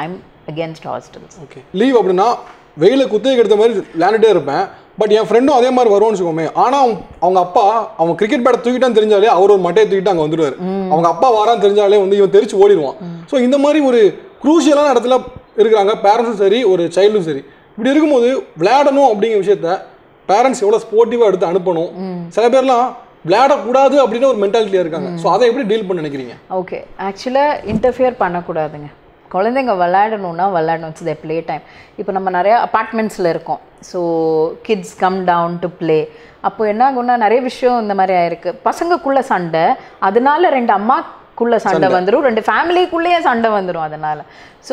Speaker 1: against hostels
Speaker 2: okay leave அப்படின்னா வெயில குத்தைக்கு எடுத்த மாதிரி விளையாண்டுட்டே இருப்பேன் but என் ஃப்ரெண்டும் அதே மாதிரி வருவான்னு வச்சுக்கோமே ஆனால் அவங்க அவங்க அப்பா அவன் கிரிக்கெட் பேட்டை தூக்கிட்டான்னு தெரிஞ்சாலே அவர் ஒரு மட்டையை தூக்கிட்டு அங்கே வந்துடுவார் அவங்க அப்பா வரான்னு தெரிஞ்சாலே வந்து இவன் தெரிச்சு ஓடிடுவான் ஸோ இந்த மாதிரி ஒரு குரூஷியலான இடத்துல இருக்கிறாங்க பேரண்ட்ஸும் சரி ஒரு சைல்டும் சரி இப்படி இருக்கும்போது விளையாடணும் அப்படிங்கிற விஷயத்த பேரண்ட்ஸ் எவ்வளோ ஸ்போர்ட்டிவாக எடுத்து அனுப்பணும் சில பேர்லாம் விளையாடக்கூடாது அப்படின்னு ஒரு மென்டாலிட்டியாக இருக்காங்க ஸோ அதை எப்படி டீல் பண்ண நினைக்கிறீங்க
Speaker 1: ஓகே ஆக்சுவலாக இன்டர்ஃபியர் பண்ணக்கூடாதுங்க குழந்தைங்க விளையாடணும்னா விளையாடணும் இட்ஸ் த ப்ளே டைம் இப்போ நம்ம நிறைய அப்பார்ட்மெண்ட்ஸில் இருக்கோம் so kids come down to play அப்போ என்ன ஆகும்னா நிறைய விஷயம் இந்த மாதிரி ஆயிருக்கு பசங்கக்குள்ள சண்டை அதனால ரெண்டு அம்மாக்குள்ள சண்டை வந்துடும் ரெண்டு ஃபேமிலிக்குள்ளேயே சண்டை வந்துடும் அதனால so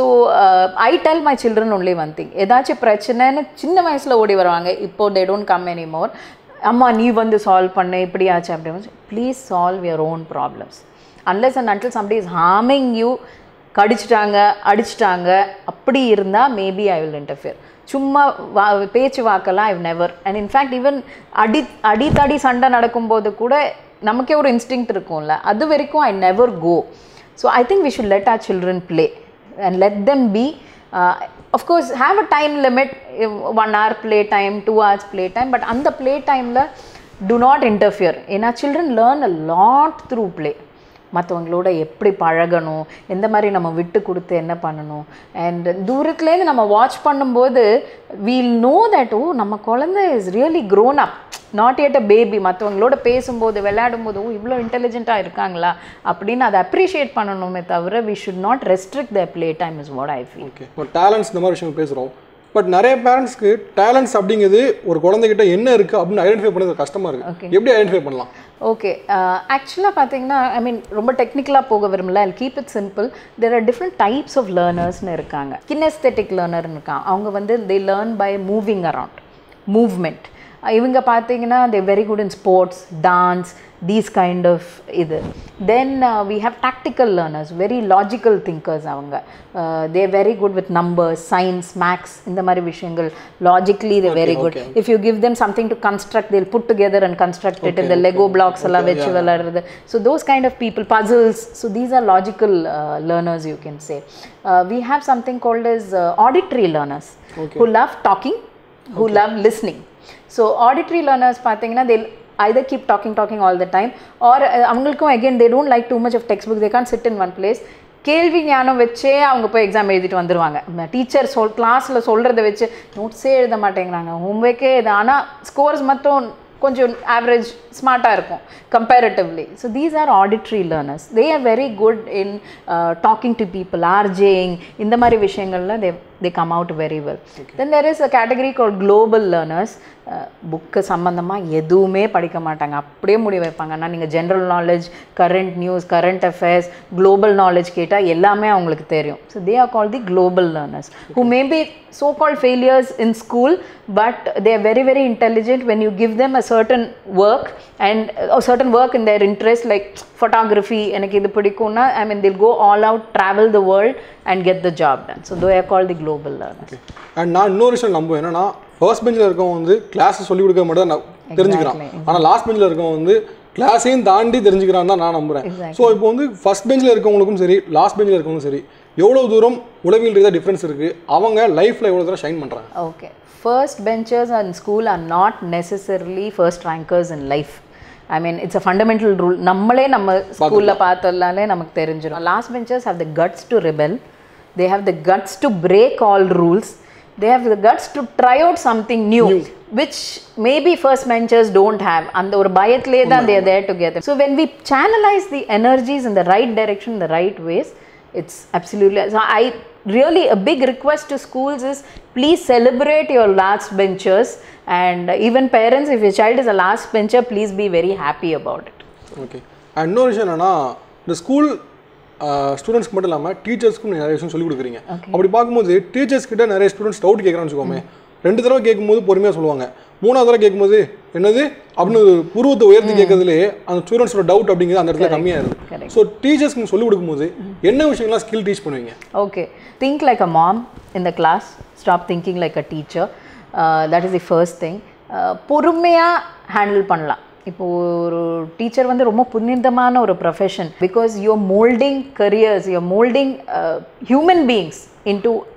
Speaker 1: I tell my children only one thing ஏதாச்சும் பிரச்சனைன்னு சின்ன வயசில் ஓடி வருவாங்க இப்போ they don't come any more அம்மா நீ வந்து சால்வ் பண்ண இப்படி ஆச்சு அப்படி please solve your own problems unless and until somebody is harming you கடிச்சிட்டாங்க அடிச்சிட்டாங்க அப்படி இருந்தால் மேபி ஐ வில் இன்டர்ஃபியர் சும்மா வா பேச்சு வாக்கெல்லாம் I've never and in fact even அடி அடித்தடி சண்டை நடக்கும்போது கூட நமக்கே ஒரு இன்ஸ்டிங்க்ட் இருக்கும்ல அது வரைக்கும் I never go so I think we should let our children play and let them be of course have a time limit one hour play time two hours play time but அந்த play டைமில் to not interfere ஏன்னா children learn a lot through play மற்றவங்களோட எப்படி பழகணும் எந்த மாதிரி நம்ம விட்டு கொடுத்து என்ன பண்ணணும் அண்ட் தூரத்துலேருந்து நம்ம வாட்ச் பண்ணும்போது வீல் நோ தட் ஓ நம்ம குழந்தை is really grown up not yet a baby மற்றவங்களோட பேசும்போது விளையாடும்போது ஓ இவ்வளோ இன்டெலிஜென்ட்டாக இருக்காங்களா அப்படின்னு அதை அப்ரிஷியேட் பண்ணணுமே தவிர we should not restrict the play time is what I feel
Speaker 2: okay இப்போ டேலண்ட்ஸ் இந்த மாதிரி விஷயம் பேசுகிறோம் பட் நிறைய பேரண்ட்ஸ்க்கு டேலண்ட்ஸ் அப்படிங்கிறது ஒரு குழந்தைகிட்ட என்ன இருக்குது அப்படின்னு ஐடென்டிஃபை பண்ணுறது கஷ்டமாக இருக்குது எப்படி ஐடென்டிஃபை பண்ணலாம்
Speaker 1: ஓகே ஆக்சுவலாக பார்த்தீங்கன்னா ஐ மீன் ரொம்ப டெக்னிக்கலாக போக விரும்பல I keep it simple there are different types of லேர்னர்ஸ்னு இருக்காங்க கினெஸ்தெட்டிக் லேர்னர்னு இருக்காங்க அவங்க வந்து they learn by moving around movement இவங்க பார்த்தீங்கன்னா they very good in sports dance these kind of இது then we have tactical learners very logical thinkers அவங்க they very good with numbers science maths இந்த மாதிரி விஷயங்கள் logically they very good if you give them something to construct they'll put together and construct it இந்த Lego blocks எல்லாம் வச்சு விளையாடுறது so those kind of people puzzles so these are logical learners you can say we have something called is auditory learners who love talking who love listening so auditory learners பார்த்தீங்கன்னா they either keep talking talking all the time or uh, அவங்களுக்கும் again they don't like too much of textbook they can't sit in one place கேள்வி ஞானம் வச்சே அவங்க போய் exam எழுதிட்டு வந்துடுவாங்க teacher சொல் கிளாஸில் சொல்கிறத வச்சு நோட்ஸே எழுத மாட்டேங்கிறாங்க ஹோம்ஒர்க்கே இது ஆனால் ஸ்கோர்ஸ் மட்டும் கொஞ்சம் ஆவரேஜ் ஸ்மார்ட்டாக இருக்கும் comparatively so these are auditory learners they are very good in talking to people arguing இந்த மாதிரி விஷயங்களில் they they come out very well then there is a category call global learners book சம்மந்தமாக எதுவுமே படிக்க மாட்டாங்க அப்படியே முடி வைப்பாங்க ஆனால் நீங்கள் general knowledge current news current affairs global knowledge கேட்டால் எல்லாமே அவங்களுக்கு தெரியும் so they are call the global learners who may be so called failures in school but they are very very intelligent when you give them a certain work and a certain work in their interest like photography எனக்கு இது பிடிக்கும்னா I mean they'll go all out travel the world and get the job done so they are called the global learners
Speaker 2: and நான் இன்னொரு விஷயம் நம்புவேன் என்னன்னா first பெஞ்சில் இருக்கவன் வந்து கிளாஸ் சொல்லி கொடுக்க மட்டும் தான் நான் தெரிஞ்சுக்கிறான் ஆனால் லாஸ்ட் பெஞ்சில் இருக்கவன் வந்து கிளாஸையும் தாண்டி தெரிஞ்சுக்கிறான் தான் நான் நம்புறேன் ஸோ இப்போ வந்து ஃபர்ஸ்ட் பெஞ்சில் இருக்கவங்களுக்கும் சரி லாஸ்ட் பெஞ்சில் இருக்கவங்களுக்கும் சரி எவ்வளோ தூரம் உளவியல் ரீதியாக டிஃப்ரென்ஸ் இருக்குது அவங்க லைஃப்பில் எவ்வளோ தூரம் ஷைன் பண்ணுறாங்க
Speaker 1: okay first benchers in school are not necessarily first rankers in life I mean it's a fundamental rule நம்மளே நம்ம ஸ்கூலில் பார்த்ததுனாலே நமக்கு தெரிஞ்சிடும் last benchers have the guts to rebel they have the guts to break all rules they have the guts to try out something new, which maybe first benchers don't have and ஒரு பயத்திலே தான் they are there together so when we channelize the energies in the right direction in the right ways it's absolutely so i really a big request to schools is please celebrate your last benchers and even parents if your child is a last bencher please be very happy about it
Speaker 2: okay and இன்னொரு விஷயம் என்னன்னா இந்த school ஸ்டூடெண்ட்ஸ்க்கு மட்டும் இல்லாமல் டீச்சர்ஸ்க்கும் நிறைய விஷயம் சொல்லிக் கொடுக்குறீங்க அப்படி பார்க்கும்போது டீச்சர்ஸ் கிட்ட நிறைய ஸ்டூடெண்ட்ஸ் டவுட் கேட்குறான்னு வச்சுக்கோமே ரெண்டு தடவை கேட்கும்போது பொறுமையாக சொல்லுவாங்க மூணாவது தடவை கேட்கும்போது என்னது அப்படின்னு ஒரு புருவத்தை உயர்த்தி கேட்கறதுலே அந்த ஸ்டூடெண்ட்ஸோட டவுட் அப்படிங்கிறது அந்த இடத்துல கம்மியாயிருது ஸோ டீச்சர்ஸ்க்கு சொல்லிக் கொடுக்கும்போது என்ன விஷயங்கள்லாம் ஸ்கில் டீச் பண்ணுவீங்க
Speaker 1: Okay, think like a mom in the class, stop thinking like a teacher. Uh, that is the first thing. பொறுமையாக ஹேண்டில் பண்ணலாம் இப்போ ஒரு டீச்சர் வந்து ரொம்ப புனிதமான ஒரு profession because you're moulding careers you're moulding human beings into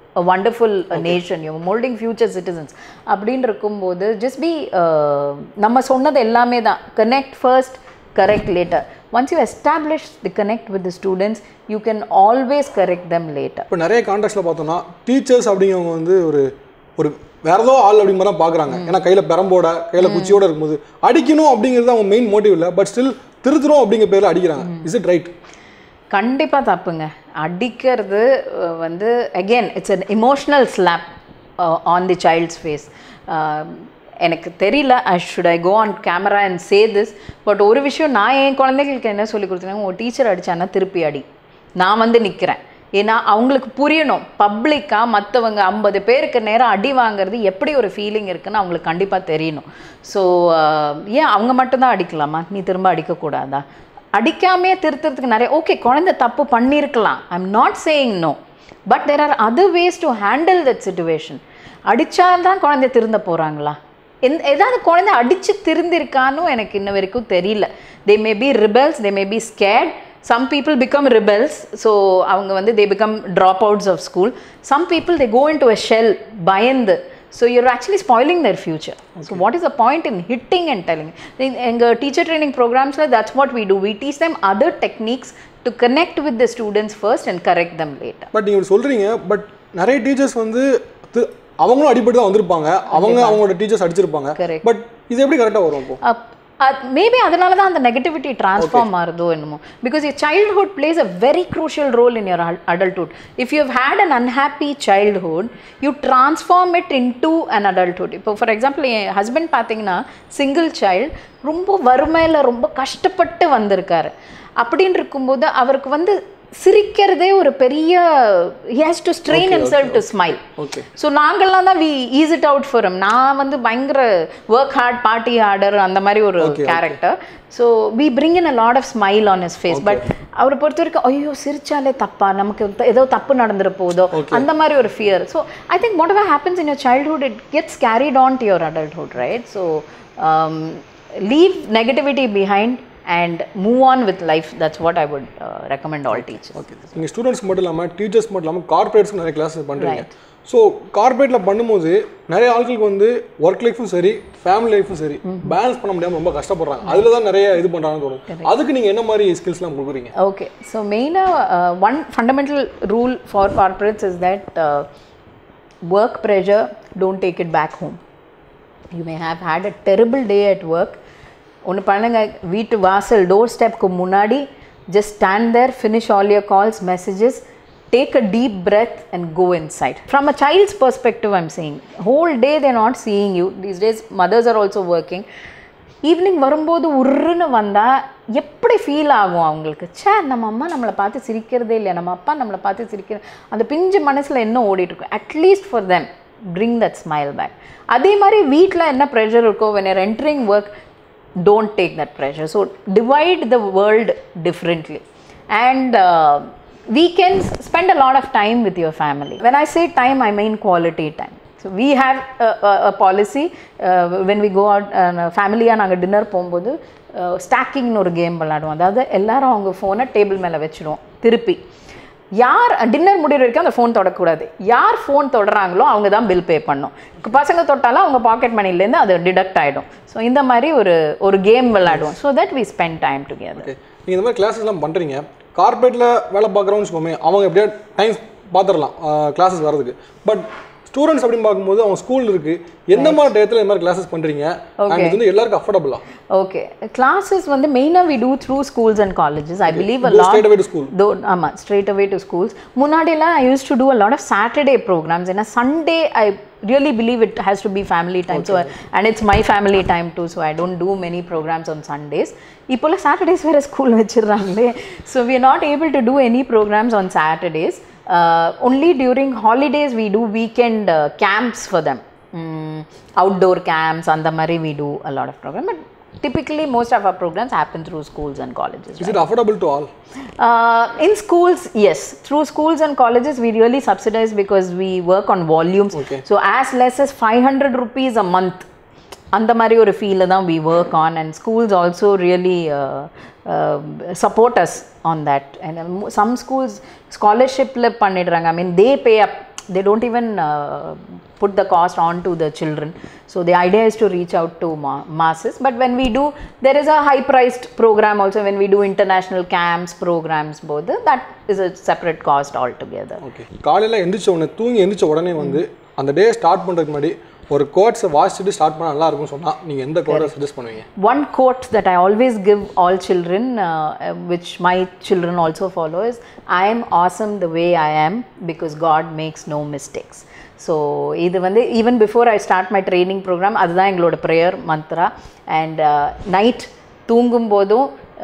Speaker 1: a wonderful uh, nation you're molding future citizens அப்படின்னு இருக்கும்போது just be uh, நம்ம சொன்னது எல்லாமே தான் connect first correct later once you establish the connect with the students you can always correct them later
Speaker 2: இப்போ நிறைய கான்டெக்ட்ல பார்த்தோம்னா teachers அப்படிங்கிறவங்க வந்து ஒரு ஒரு வேற ஏதோ ஆள் அப்படிங்கிற மாதிரி தான் பார்க்குறாங்க ஏன்னா கையில் பெரம்போட கையில் குச்சியோட இருக்கும்போது அடிக்கணும் அப்படிங்கிறது அவங்க மெயின் மோட்டிவ் இல்லை பட் ஸ்டில் திருத்துறோம் அப்படிங்கிற பேரில் அடிக்கிறாங்க இஸ் இட் ரைட்
Speaker 1: கண்டிப்பாக தப்புங்க அடிக்கிறது அஹ், வந்து again it's an emotional slap on the child's face எனக்கு தெரியல I should I go on camera and say this but ஒரு விஷயம் நான் என் குழந்தைகளுக்கு என்ன சொல்லி கொடுத்தேன்னா உங்கள் டீச்சர் அடிச்சானா திருப்பி அடி நான் வந்து நிற்கிறேன் ஏன்னா அவங்களுக்கு புரியணும் பப்ளிக்காக மற்றவங்க ஐம்பது பேருக்கு நேரம் அடி வாங்குறது எப்படி ஒரு ஃபீலிங் இருக்குன்னு அவங்களுக்கு கண்டிப்பாக தெரியணும் ஸோ ஏன் அவங்க மட்டும்தான் அடிக்கலாமா நீ திரும்ப அடிக்கக்கூடாதா அடிக்காமையே திருத்துறதுக்கு நிறைய ஓகே குழந்தை தப்பு பண்ணியிருக்கலாம் I am not saying no but there are other ways to handle that situation அடித்தால்தான் குழந்தை திருந்த போகிறாங்களா எந்த ஏதாவது குழந்தை அடித்து திருந்திருக்கான்னு எனக்கு இன்ன வரைக்கும் தெரியல they may be rebels they may be scared some people become rebels so அவங்க வந்து they become dropouts of school some people they go into a shell பயந்து so you're actually spoiling their future so what is a point in hitting and telling எங்கள் teacher training ப்ரோக்ராம்ஸில் that's what we do we teach them other techniques to connect with the students first and correct them later
Speaker 2: but நீங்கள் சொல்கிறீங்க but நிறைய teachers வந்து தி- அவங்களும் அடிபட்டு தான் வந்திருப்பாங்க அவங்க அவங்களோட டீச்சர்ஸ் அடிச்சிருப்பாங்க
Speaker 1: Correct.
Speaker 2: பட் இது எப்படி கரெக்டாக வரும் அப்போ
Speaker 1: மேபி அதனால தான் அந்த நெகட்டிவிட்டி ட்ரான்ஸ்ஃபார்ம் ஆகுதோ என்னமோ because your childhood plays a very crucial role in your ad- adulthood if you have had an unhappy childhood you transform it into an adulthood இப்போ ஃபார் எக்ஸாம்பிள் என் ஹஸ்பண்ட் பார்த்தீங்கன்னா single child ரொம்ப வறுமையில் ரொம்ப கஷ்டப்பட்டு வந்திருக்காரு அப்படின்னு இருக்கும்போது அவருக்கு வந்து சிரிக்கிறதே ஒரு பெரிய he has to strain himself to smile
Speaker 2: okay
Speaker 1: so நாங்கள்லாம் தான் we ease it out for நான் வந்து பயங்கர ஒர்க் ஹார்ட் பார்ட்டி ஹார்டர் அந்த மாதிரி ஒரு character so we bring in a lot of smile on his face but அவரை பொறுத்த வரைக்கும் ஐயோ சிரிச்சாலே தப்பா நமக்கு த- ஏதோ தப்பு நடந்துட போதோ அந்த மாதிரி ஒரு fear so I think whatever happens in your childhood it gets carried on to your adulthood right so leave negativity behind and move on with life that's what I would recommend all teachers
Speaker 2: okay நீங்கள் ஸ்டூடெண்ட்ஸ்க்கு மட்டும் இல்லாமல் teachers மட்டும் இல்லாமல் கார்பரேட்ஸ்க்கு நிறைய classes பண்ணுறீங்க so கார்பரேட்டில் பண்ணும்போது நிறைய ஆட்களுக்கு வந்து ஒர்க் லைஃபும் சரி ஃபேமிலி லைஃபும் சரி பேலன்ஸ் பண்ண முடியாமல் ரொம்ப கஷ்டப்படுறாங்க அதில் தான் நிறைய இது பண்ணுறாங்கன்னு தோணுது அதுக்கு நீங்கள் என்ன மாதிரி ஸ்கில்ஸ்லாம் கொடுக்குறீங்க
Speaker 1: Okay, so main uh, uh, one fundamental rule for corporates is that uh, work pressure, don't take it back home. You may have had a terrible day at work. ஒன்று பண்ணுங்க வீட்டு வாசல் டோர் ஸ்டெப்க்கு முன்னாடி just stand there finish all your calls messages take a deep breath and go inside from a child's perspective I'm seeing whole day they not seeing you these days mothers are also working evening வரும்போது உருன்னு வந்தால் எப்படி feel ஆகும் அவங்களுக்கு ச்சே நம்ம அம்மா நம்மளை பார்த்து சிரிக்கிறதே இல்லை நம்ம அப்பா நம்மளை பார்த்து சிரிக்கிற அந்த பிஞ்சு மனசில் என்ன ஓடிட்டு இருக்கும் at least for them bring that smile back அதே மாதிரி வீட்டில் என்ன ப்ரெஷர் இருக்கோ when you're entering work don't take that pressure so divide the world differently and uh, weekends spend a lot of time with your family when i say time i mean quality time so we have a, a, a policy uh, when we go out ஃபேமிலியாக நாங்கள் dinner போகும்போது ஸ்டாக்கிங்னு ஒரு game விளாடுவோம் அதாவது எல்லாரும் அவங்க ஃபோனை table மேலே வச்சுருவோம் திருப்பி யார் டின்னர் முடிகிற வரைக்கும் அந்த ஃபோன் தொடக்கூடாது யார் ஃபோன் தொடறாங்களோ அவங்க தான் பில் பே பண்ணணும் பசங்க தொட்டாலும் அவங்க பாக்கெட் மணிலேருந்து அது டிடக்ட் ஆகிடும் ஸோ இந்த மாதிரி ஒரு ஒரு கேம் விளையாடுவோம் so that we spend time together
Speaker 2: okay நீங்கள் இந்த மாதிரி கிளாஸஸ்லாம் பண்ணுறீங்க கார்பரேட்டில் வேலை பார்க்குறோம்னு வச்சுக்கோமே அவங்க எப்படியா டைம் பார்த்துடலாம் கிளாஸஸ் வர்றதுக்கு பட் ஸ்டூடெண்ட்ஸ் அப்படின்னு பார்க்கும்போது அவங்க ஸ்கூல் இருக்கு எந்த மாதிரி டயத்தில் இந்த மாதிரி கிளாஸஸ் பண்ணுறீங்க அண்ட் இது வந்து எல்லாருக்கும் அஃபோர்டபுளா
Speaker 1: ஓகே கிளாஸஸ் வந்து மெயினாக we do through schools and colleges I believe a
Speaker 2: Go
Speaker 1: lot
Speaker 2: straight away to school.
Speaker 1: தோ ஆமாம் ஸ்ட்ரெயிட் அவே டு ஸ்கூல்ஸ் முன்னாடிலாம் I use to do a lot of Saturday programmes ஏன்னா Sunday I really believe it has to be family time so and it's my family time too so I don't do many programmes on Sundays இப்போல்லாம் Saturdays வேறு school வச்சிடுறாங்களே so we are not able to do any programmes on Saturdays only during holidays we do weekend camps for them outdoor camps அந்த மாதிரி we two a lot of programme but typically most of our programs happen through schools and colleges
Speaker 2: is it affordable to all
Speaker 1: uh, in schools, yes. Through schools and colleges, we really subsidize because we work on volumes.
Speaker 2: Okay.
Speaker 1: So as less as 500 rupees a month. அந்த மாதிரி ஒரு ஃபீலில் தான் we work on and schools also really support us on that and some schools ஸ்காலர்ஷிப்பில் பண்ணிடுறாங்க I mean they pay up they don't even uh, put the cost on to the children so the idea is to reach out to ma- masses but when we do there is a high priced program also when we do international camps programs both that is a separate cost altogether
Speaker 2: okay காலையில் எந்திரிச்ச உடனே தூங்கி எந்திரிச்ச உடனே வந்து அந்த day start பண்ணுறதுக்கு முன்னாடி ஒரு கோட்ஸை வாசிச்சுட்டு ஸ்டார்ட் பண்ணால் நல்லா இருக்கும்னு சொன்னால் நீங்கள் எந்த கோடை சஜஸ்ட் பண்ணுவீங்க
Speaker 1: one quote that I always give all children, uh, uh, which my children also follow, is I am awesome the way I am because God makes no mistakes. So இது வந்து even before I start my training programme அதுதான் எங்களோட prayer mantra and night தூங்கும் போதும்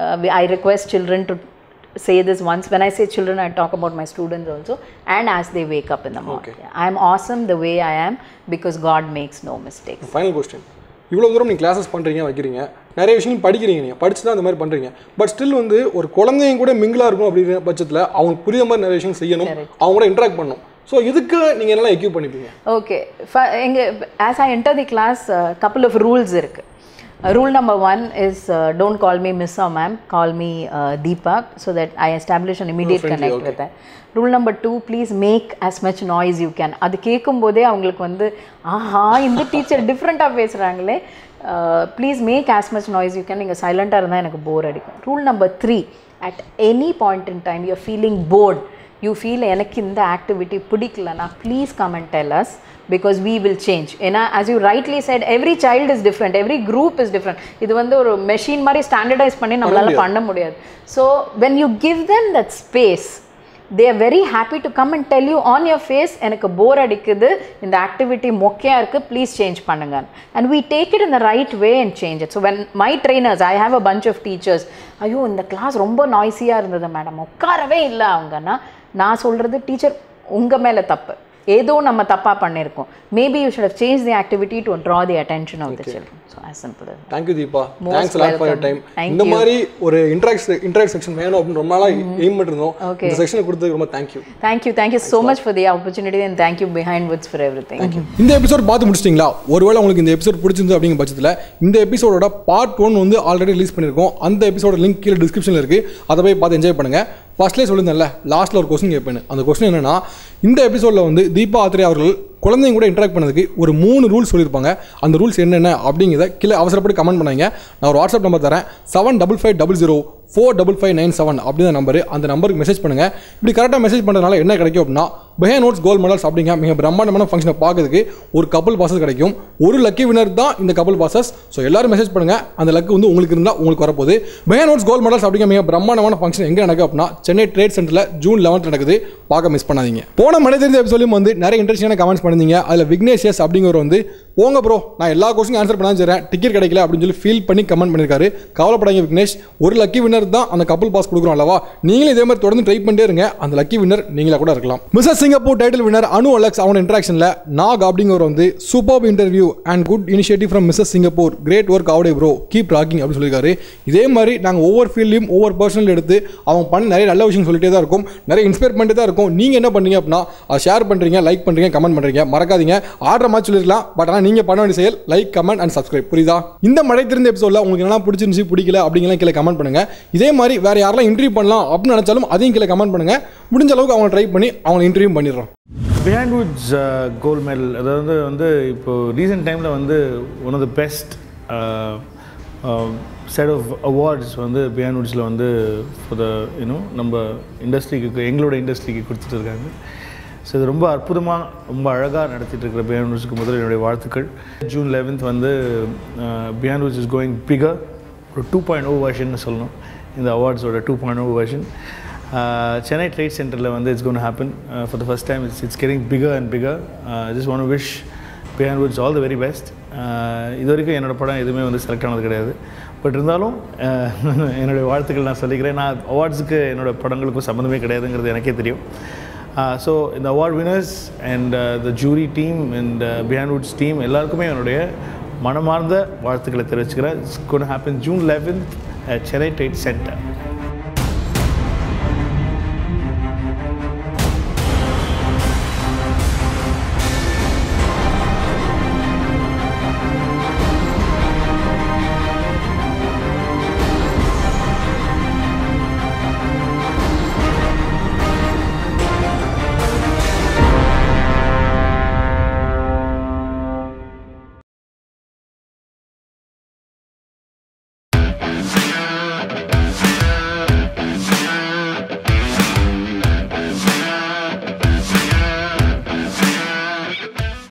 Speaker 1: I request children to say this once when i say children i talk about my students also and as they wake up in the morning i am awesome the way i am because god makes no mistakes
Speaker 2: final question இவ்வளோ தூரம் நீங்கள் classes பண்ணுறீங்க வைக்கிறீங்க நிறைய விஷயம் படிக்கிறீங்க நீங்கள் படிச்சு தான் அந்த மாதிரி பண்ணுறீங்க பட் ஸ்டில் வந்து ஒரு குழந்தையும் கூட மிங்கிளாக இருக்கும் அப்படிங்கிற பட்சத்தில் அவங்க புரிய மாதிரி நிறைய விஷயம் செய்யணும் அவங்க கூட இன்ட்ராக்ட் பண்ணணும் ஸோ இதுக்கு நீங்கள் என்னெல்லாம் எக்யூப் பண்ணிப்பீங்க
Speaker 1: ஓகே எங்க as I enter the class couple of rules இருக்கு rule number one is don't call me miss or ma'am call me Deepa so that I establish an immediate connect with rule number two please make as much noise you can அது கேட்கும்போதே அவங்களுக்கு வந்து ஆஹா இந்த teacher டிஃப்ரெண்ட்டாக பேசுகிறாங்களே please make as much noise you can நீங்கள் சைலண்ட்டாக இருந்தால் எனக்கு போர் அடிக்கும் rule number three at any point in time you feeling bored you feel எனக்கு இந்த ஆக்டிவிட்டி பிடிக்கலனா please come and tell us because we will change ஏன்னா as you rightly said every child is different every group is different இது வந்து ஒரு machine மாதிரி standardise பண்ணி நம்மளால பண்ண முடியாது so when you give them that space they are very happy to come and tell you on your face எனக்கு bore அடிக்குது இந்த ஆக்டிவிட்டி மொக்கையாக இருக்குது ப்ளீஸ் சேஞ்ச் பண்ணுங்க and we take it in the right way and change it so when my trainers I have a bunch of teachers ஐயோ இந்த class ரொம்ப நாய்ஸியாக இருந்தது மேடம் உட்காரவே இல்லை அவங்கன்னா நான் சொல்கிறது டீச்சர் உங்கள் மேலே தப்பு ஏதோ நம்ம தப்பாக பண்ணியிருக்கோம் maybe you should change the activity to draw the attention of the children so as simple as that.
Speaker 2: Thank you Deepa thanks lot for time
Speaker 1: Thank
Speaker 2: இந்த மாதிரி ஒரு இன்ட்ராக்ட் இன்ட்ராக்ட் செக்ஷன் வேணும் அப்படின்னு ரொம்ப நாளாக எய்ம் பண்ணிருந்தோம்
Speaker 1: Okay.
Speaker 2: இந்த செக்ஷனை கொடுத்ததுக்கு ரொம்ப thank you
Speaker 1: Thank you. Thank you so much for the opportunity and thank you Behind Woods for everything.
Speaker 2: இந்த எபிசோட் பார்த்து முடிச்சிட்டிங்களா ஒருவேளை உங்களுக்கு இந்த எபிசோட் பிடிச்சிருந்து அப்படிங்கிற பட்சத்தில் இந்த எபிசோடோட பார்ட் ஒன் வந்து ஆல்ரெடி ரிலீஸ் பண்ணியிருக்கோம் அந்த எபிசோட லிங்க் கீழே டிஸ்கிரிப்ஷனில் இருக்குது அதை போய் பார்த்து என்ஜாய் பண்ணுங்கள் ஃபர்ஸ்ட்லேயே சொல்லியிருந்தேன்ல லாஸ்ட்டில் ஒரு கொஸ்டின் கேட்பேன் அந்த கொஸ்டின் என்னன்னா இந்த எபிசோடில் வந்து தீபா ஆத்ரே அவர்கள் குழந்தைங்க கூட இன்ட்ராக்ட் பண்ணதுக்கு ஒரு மூணு ரூல்ஸ் சொல்லியிருப்பாங்க அந்த ரூல்ஸ் என்னென்ன அப்படிங்கிறத கீழே அவசரப்பட்டு கமெண்ட் பண்ணாங்க நான் ஒரு வாட்ஸ்அப் நம்பர் தரேன் seven double five double zero four double five nine seven அப்படிங்கிற நம்பர் அந்த நம்பருக்கு மெசேஜ் பண்ணுங்கள் இப்படி கரெக்டாக மெசேஜ் பண்ணுறதுனால என்ன கிடைக்கும் அப்படின்னா பெஹே நோட்ஸ் கோல்ட் மெடல்ஸ் அப்படிங்க மிக பிரம்மாண்டமான ஃபங்க்ஷனை பார்க்கறதுக்கு ஒரு கப்பல் பாசஸ் கிடைக்கும் ஒரு லக்கி வினர் தான் இந்த கப்பல் பாசஸ் ஸோ எல்லாரும் மெசேஜ் பண்ணுங்கள் அந்த லக்கு வந்து உங்களுக்கு இருந்தால் உங்களுக்கு வரப்போகுது பெஹே நோட்ஸ் கோல்ட் மெடல்ஸ் அப்படிங்கிற மிக பிரம்மாண்டமான ஃபங்க்ஷன் எங்கே நடக்குது அப்படின்னா சென்னை ட்ரேட் சென்டரில் ஜூன் லெவன்த் நடக்குது பார்க்க மிஸ் பண்ணாதீங்க போன மழை தெரிஞ்ச எபிசோடையும் வந்து நிறைய இன்ட்ரெஸ்டிங்கான கமெண்ட்ஸ் பண்ணிருந்தீங்க அதில் விக்னேஷ் எஸ் அப்படிங்கிற வந்து போங்க ப்ரோ நான் எல்லா கொஸ்டின் ஆன்சர் பண்ணாலும் சரிறேன் டிக்கெட் கிடைக்கல அப்படின்னு சொல்லி ஃபீல் பண்ணி கமெண்ட் பண்ணியிருக்காரு கவலைப்படாங்க விக்னேஷ் ஒரு லக்கி வின்னர் தான் அந்த கப்பல் பாஸ் கொடுக்குறோம் அல்லவா நீங்களும் இதே மாதிரி தொடர்ந்து ட்ரை பண்ணிட்டே இருங்க அந்த லக்கி வின்னர் நீங்களா கூட இருக்கலாம் Mrs Singapore title winner Anu Alex அவன் இன்ட்ராக்ஷனில் நாக் அப்படிங்கிற வந்து super interview and good initiative from Mrs Singapore great work ஆவுடே ப்ரோ கீப் ராக்கிங் அப்படின்னு சொல்லியிருக்காரு இதே மாதிரி நாங்கள் ஒவ்வொரு ஃபீல்டையும் ஒவ்வொரு பர்சனல் எடுத்து அவங்க பண்ண நிறைய நல்ல விஷயம் சொல்லிட்டே தான் இருக்கும் நிறைய இன்ஸ்பயர் பண்ணிட்டு தான் இருக்கும் நீங்கள் என்ன பண்ணீங்க அப்படின்னா அதை ஷேர் பண்ணுறீங்க லைக் பண்ணுறீங்க கமெண்ட் பண்ணுறீங்க மறக்காதீங்க ஆடுற மாதிரி சொல்லிருக்கலாம் பட் ஆனால் நீங்கள் பண்ண வேண்டிய செயல் லைக் கமெண்ட் அண்ட் சப்ஸ்கிரைப் புரியுதா இந்த மழை தெரிந்த எபிசோடில் உங்களுக்கு என்ன பிடிச்சிருந்துச்சு பிடிக்கல அப்படிங்கலாம் கீழே கமெண்ட் பண்ணுங்க இதே மாதிரி வேறு யாரெல்லாம் இன்டர்வியூ பண்ணலாம் அப்படின்னு நினச்சாலும் அதையும் கீழே கமெண்ட் பண்ணுங்க முடிஞ்ச அளவுக்கு அவங்க ட்ரை பண்ணி அவங்க இன்டர்வியூ பண்ணிடுறோம்
Speaker 3: பிஹைண்ட் வுட்ஸ் கோல்ட் மெடல் அதாவது வந்து இப்போ ரீசெண்ட் டைமில் வந்து one of the best set of awards வந்து பிஹைண்ட் வுட்ஸில் வந்து ஃபார் த யூனோ நம்ம இண்டஸ்ட்ரிக்கு எங்களோட இண்டஸ்ட்ரிக்கு கொடுத்துட்டு இருக்காங்க ஸோ இது ரொம்ப அற்புதமாக ரொம்ப அழகாக நடத்திட்டு இருக்கிற பிஹைண்ட் வுட்ஸுக்கு முதல்ல என்னுடைய வாழ்த்துக்கள் ஜூன் லெவன்த் வந்து Behindwoods is going bigger ஒரு டூ பாயிண்ட் ஓ வெர்ஷன் சொல்லணும் இந்த அவார்ட்ஸோட two point O version Chennai trade சென்டரில் வந்து it's gonna happen for the first time it's it's getting bigger and bigger just one wish Behindwoods all the very best இது வரைக்கும் என்னோடய படம் எதுவுமே வந்து செலக்ட் ஆனது கிடையாது பட் இருந்தாலும் uh, என்னுடைய வாழ்த்துக்கள் நான் சொல்லிக்கிறேன் நான் அவார்ட்ஸுக்கு என்னோடய படங்களுக்கும் சம்மந்தமே கிடையாதுங்கிறது எனக்கே தெரியும் ஸோ இந்த award winners and the jury team and Behindwoods team எல்லாருக்குமே என்னுடைய மனமார்ந்த வாழ்த்துக்களை தெரிவிச்சுக்கிறேன் it's gonna happen June eleventh Chennai trade centre